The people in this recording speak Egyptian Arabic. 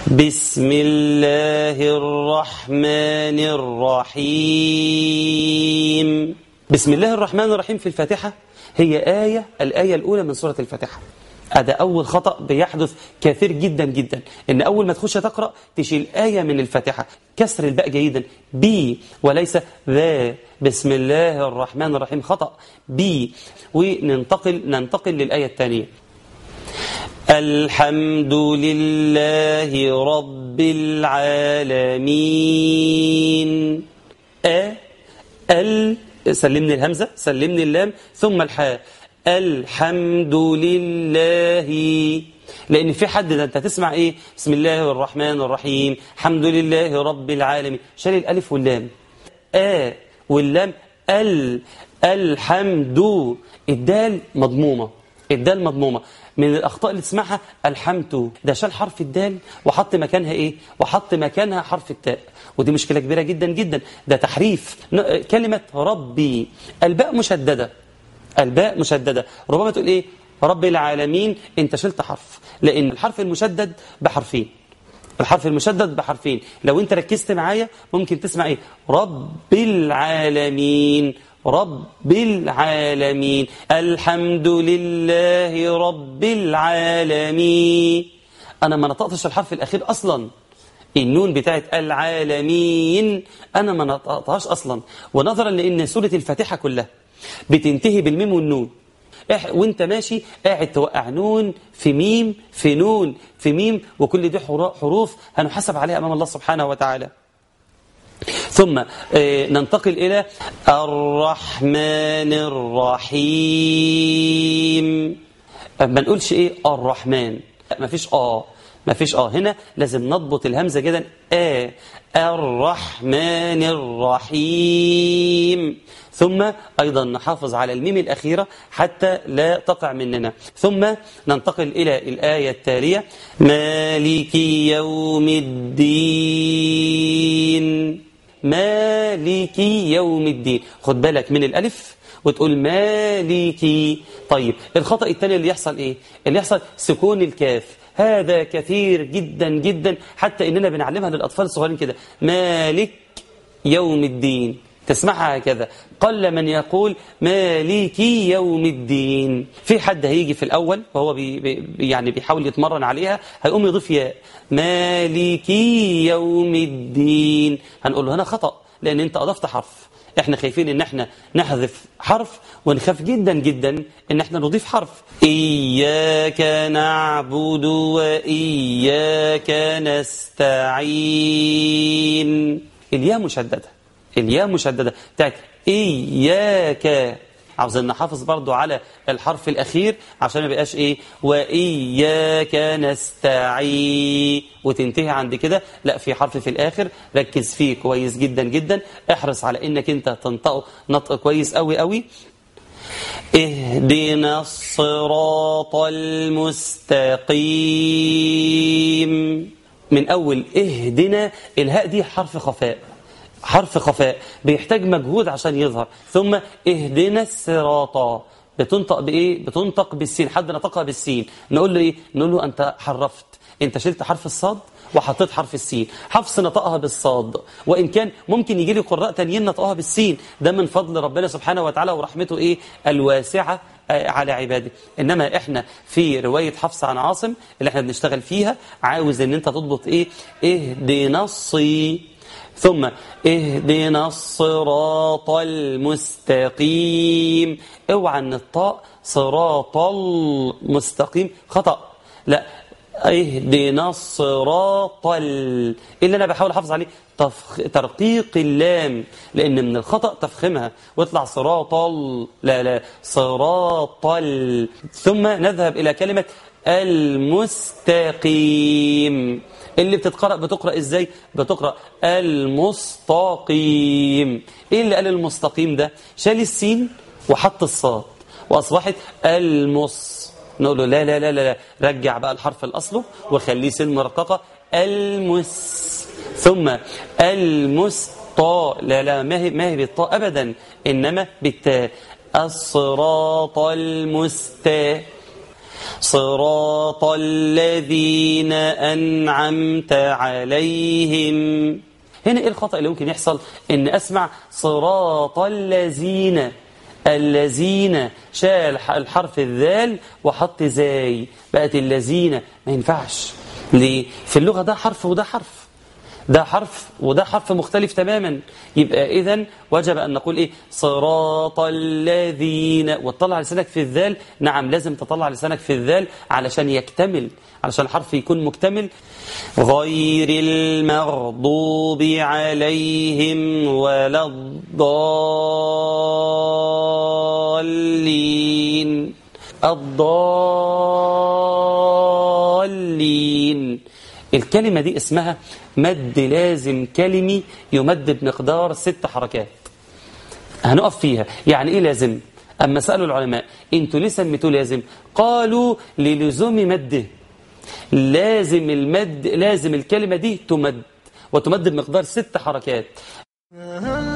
بسم الله الرحمن الرحيم بسم الله الرحمن الرحيم في الفاتحة هي آية الآية الأولى من سورة الفاتحة هذا أول خطأ بيحدث كثير جدا جدا إن أول ما تخش تقرأ تشيل آية من الفاتحة كسر الباء جيدا بي وليس ذا بسم الله الرحمن الرحيم خطأ بي وننتقل ننتقل للآية الثانية الحمد لله رب العالمين أ ال سلمني الهمزة سلمني اللام ثم الحاء الحمد لله لأن في حد ده أنت تسمع إيه بسم الله الرحمن الرحيم الحمد لله رب العالمين شال الألف واللام آ واللام ال الحمد الدال مضمومة الدال مضمومة من الأخطاء اللي تسمعها الحمد ده شال حرف الدال وحط مكانها إيه وحط مكانها حرف التاء ودي مشكلة كبيرة جدا جدا ده تحريف كلمة ربي الباء مشددة الباء مشددة ربما تقول إيه رب العالمين انت شلت حرف لأن الحرف المشدد بحرفين الحرف المشدد بحرفين لو انت ركزت معايا ممكن تسمع ايه رب العالمين رب العالمين الحمد لله رب العالمين أنا ما نطقتش الحرف الأخير أصلا النون بتاعت العالمين أنا ما نطقتهاش أصلا ونظرا لأن سورة الفاتحة كلها بتنتهي بالميم والنون وانت ماشي قاعد توقع نون في ميم في نون في ميم وكل دي حروف هنحاسب عليها أمام الله سبحانه وتعالى ثم ننتقل إلى الرحمن الرحيم ما نقولش إيه الرحمن ما فيش آه ما فيش آه هنا لازم نضبط الهمزة جدا آه الرحمن الرحيم ثم أيضا نحافظ على الميم الأخيرة حتى لا تقع مننا ثم ننتقل إلى الآية التالية مالك يوم الدين مالك يوم الدين خد بالك من الألف وتقول مالكي طيب الخطأ الثاني اللي يحصل إيه اللي يحصل سكون الكاف هذا كثير جدا جدا حتى إننا بنعلمها للأطفال الصغيرين كده مالك يوم الدين تسمعها هكذا قل من يقول مالكي يوم الدين في حد هيجي في الأول وهو بي بي يعني بيحاول يتمرن عليها هيقوم يضيف ياء مالكي يوم الدين هنقول له هنا خطأ لأن أنت أضفت حرف احنا خايفين ان احنا نحذف حرف ونخاف جدا جدا ان احنا نضيف حرف اياك نعبد واياك نستعين الياء مشدده الياء مشدده بتاعت اياك عاوزين نحافظ برضو على الحرف الأخير عشان ما يبقاش إيه وإياك نستعين وتنتهي عند كده لا في حرف في الآخر ركز فيه كويس جدا جدا احرص على إنك أنت تنطقه نطق كويس قوي قوي اهدنا الصراط المستقيم من أول اهدنا الهاء دي حرف خفاء حرف خفاء بيحتاج مجهود عشان يظهر ثم اهدنا الصراط بتنطق بايه بتنطق بالسين حد نطقها بالسين نقول له ايه نقول له انت حرفت انت شلت حرف الصاد وحطيت حرف السين حفص نطقها بالصاد وان كان ممكن يجي لي قراء تانيين نطقها بالسين ده من فضل ربنا سبحانه وتعالى ورحمته ايه الواسعه على عباده إنما إحنا في رواية حفص عن عاصم اللي إحنا بنشتغل فيها عاوز إن أنت تضبط إيه اهدنا الصي ثم اهدنا الصراط المستقيم اوعى ان الطاء صراط المستقيم خطأ لا اهدنا الصراط ال... اللي انا بحاول احافظ عليه تفخ... ترقيق اللام لان من الخطأ تفخمها ويطلع صراط ال... لا لا صراط ال... ثم نذهب الى كلمة المستقيم اللي بتتقرأ بتقرأ ازاي بتقرأ المستقيم ايه اللي قال المستقيم ده شال السين وحط الصاد واصبحت المص نقول له لا لا لا لا رجع بقى الحرف الاصله وخليه سين مرققه المس ثم المسطا لا لا ما هي ما هي بالطاء ابدا انما بالتاء الصراط المستا صراط الذين أنعمت عليهم هنا إيه الخطأ اللي ممكن يحصل إن أسمع صراط الذين الذين شال الحرف الذال وحط زاي بقت الذين ما ينفعش ليه في اللغة ده حرف وده حرف ده حرف وده حرف مختلف تماما يبقى إذا وجب أن نقول إيه صراط الذين وتطلع لسانك في الذال نعم لازم تطلع لسانك في الذال علشان يكتمل علشان الحرف يكون مكتمل غير المغضوب عليهم ولا الضالين الضالين الكلمة دي اسمها مد لازم كلمي يمد بمقدار ست حركات هنقف فيها يعني ايه لازم اما سألوا العلماء انتوا ليه سميتوه لازم قالوا للزوم مده لازم المد لازم الكلمة دي تمد وتمد بمقدار ست حركات